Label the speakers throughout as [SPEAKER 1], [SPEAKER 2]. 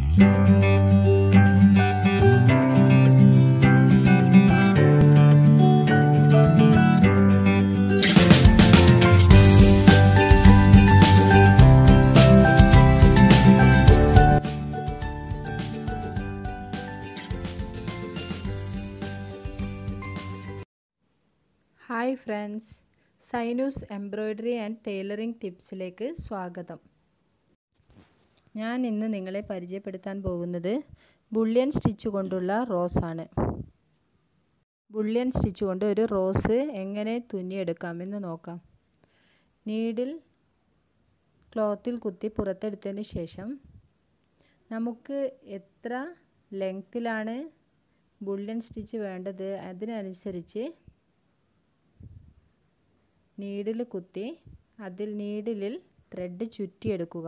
[SPEAKER 1] hi friends Sainus embroidery and tailoring ടിപ്സിലേക്ക് സ്വാഗതം ഞാൻ ഇന്ന് നിങ്ങളെ പരിചയപ്പെടുത്താൻ പോകുന്നത് ബുള്ളിയൻ സ്റ്റിച്ച് കൊണ്ടുള്ള റോസാണ് ബുള്ളിയൻ സ്റ്റിച്ച് കൊണ്ട് ഒരു റോസ് എങ്ങനെ തുന്നിയെടുക്കാമെന്ന് നോക്കാം നീഡിൽ ക്ലോത്തിൽ കുത്തി പുറത്തെടുത്തതിന് ശേഷം നമുക്ക് എത്ര ലെങ്ത്തിലാണ് ബുള്ളിയൻ സ്റ്റിച്ച് വേണ്ടത് അതിനനുസരിച്ച് നീഡിൽ കുത്തി അതിൽ നീഡിലിൽ ത്രെഡ് ചുറ്റിയെടുക്കുക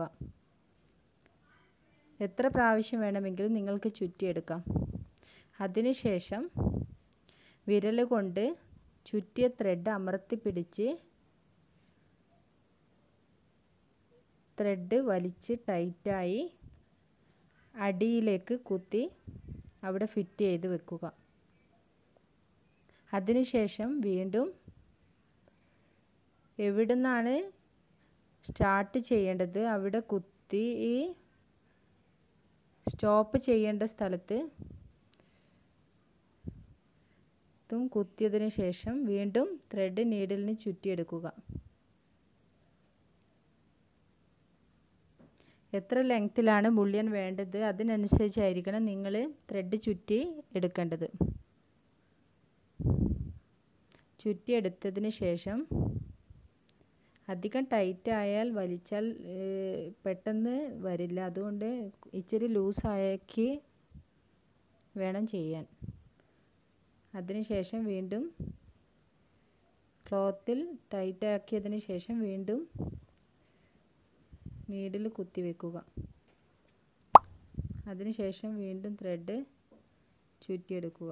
[SPEAKER 1] എത്ര പ്രാവശ്യം വേണമെങ്കിലും നിങ്ങൾക്ക് ചുറ്റിയെടുക്കാം അതിനുശേഷം വിരൽ കൊണ്ട് ചുറ്റിയ ത്രെഡ് അമർത്തി പിടിച്ച് ത്രെഡ് വലിച്ച് ടൈറ്റായി അടിയിലേക്ക് കുത്തി അവിടെ ഫിറ്റ് ചെയ്ത് വെക്കുക അതിനുശേഷം വീണ്ടും എവിടെ നിന്നാണ് സ്റ്റാർട്ട് ചെയ്യേണ്ടത് അവിടെ കുത്തി ഈ സ്റ്റോപ്പ് ചെയ്യേണ്ട സ്ഥലത്ത് തും കുത്തിയതിന് ശേഷം വീണ്ടും ത്രെഡ് നീഡിലിന് ചുറ്റിയെടുക്കുക എത്ര ലെങ്ത്തിലാണ് ബുള്ളിയൻ വേണ്ടത് അതിനനുസരിച്ചായിരിക്കണം നിങ്ങൾ ത്രെഡ് ചുറ്റി എടുക്കേണ്ടത് ചുറ്റിയെടുത്തതിന് ശേഷം അധികം ടൈറ്റ് ആയാൽ വലിച്ചാൽ പെട്ടെന്ന് വരില്ല അതുകൊണ്ട് ഇച്ചിരി ലൂസാക്കി വേണം ചെയ്യാൻ അതിനുശേഷം വീണ്ടും ക്ലോത്തിൽ ടൈറ്റ് ആക്കിയതിന് ശേഷം വീണ്ടും നീഡിൽ കുത്തി വെക്കുക അതിനുശേഷം വീണ്ടും ത്രെഡ് ചുറ്റിയെടുക്കുക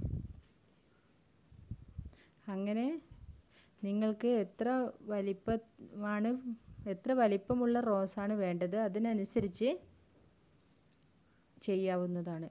[SPEAKER 1] അങ്ങനെ നിങ്ങൾക്ക് എത്ര വലിപ്പമാണ് എത്ര വലിപ്പമുള്ള റോസാണ് വേണ്ടത് അതിനനുസരിച്ച് ചെയ്യാവുന്നതാണ്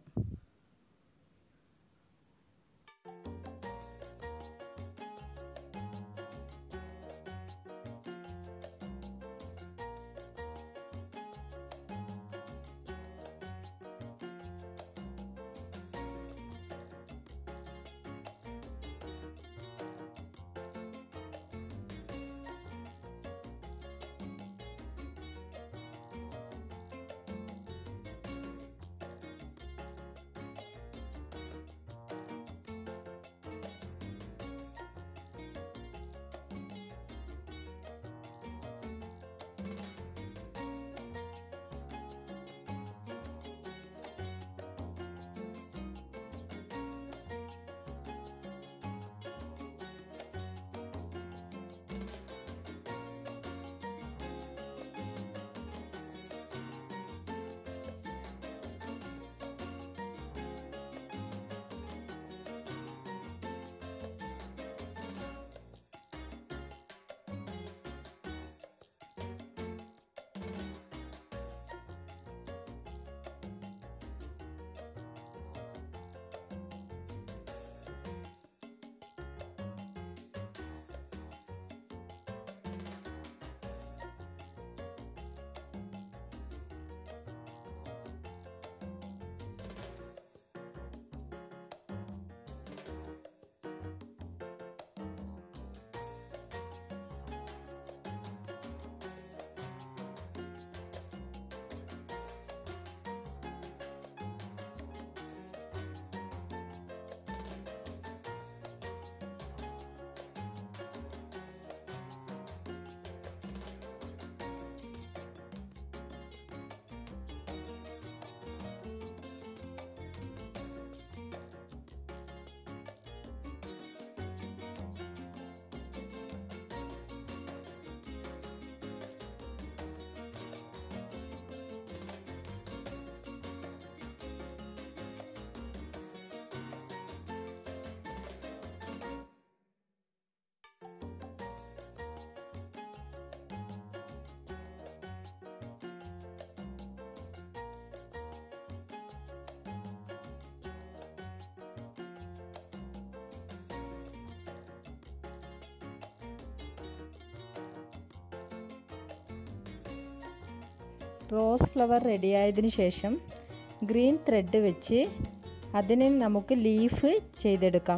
[SPEAKER 1] റോസ് ഫ്ലവർ റെഡിയായതിനു ശേഷം ഗ്രീൻ ത്രെഡ് വെച്ച് അതിന് നമുക്ക് ലീഫ് ചെയ്തെടുക്കാം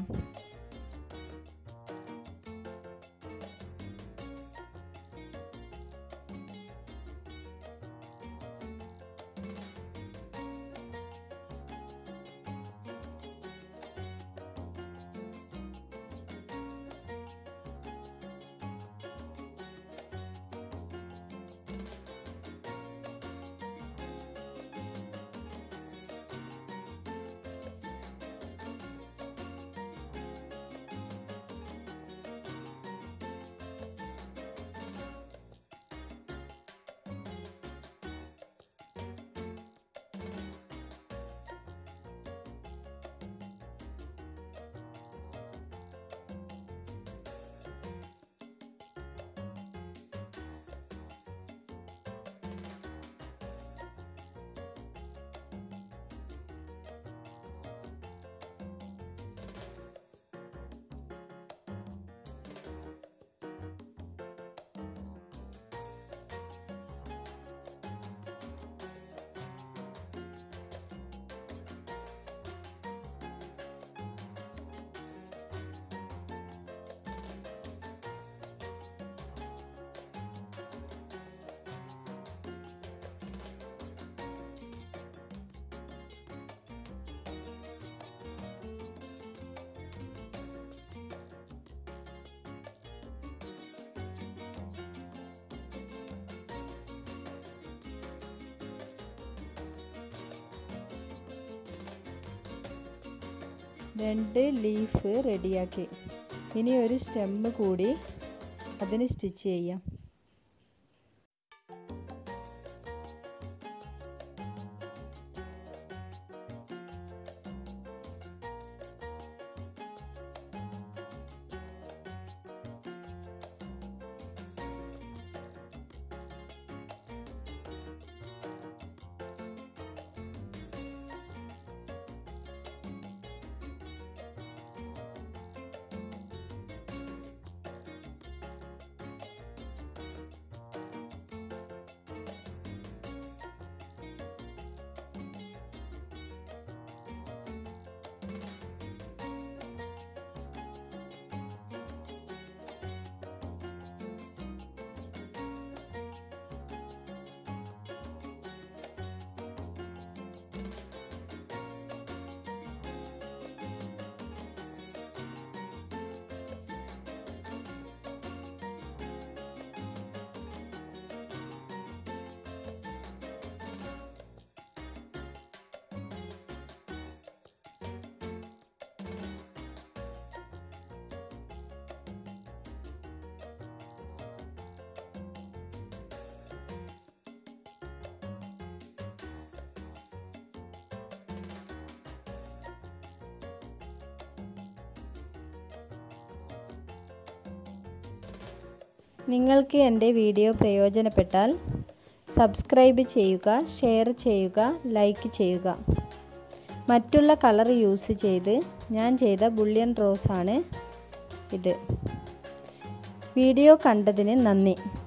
[SPEAKER 1] രണ്ട് ലീഫ് റെഡിയാക്കി ഇനി ഒരു സ്റ്റെമ്മ് കൂടി അതിന് സ്റ്റിച്ച് ചെയ്യാം നിങ്ങൾക്ക് എൻ്റെ വീഡിയോ പ്രയോജനപ്പെട്ടാൽ സബ്സ്ക്രൈബ് ചെയ്യുക ഷെയർ ചെയ്യുക ലൈക്ക് ചെയ്യുക മറ്റുള്ള കളർ യൂസ് ചെയ്ത് ഞാൻ ചെയ്ത ബുള്ളിയൻ റോസാണ് ഇത് വീഡിയോ കണ്ടതിന് നന്ദി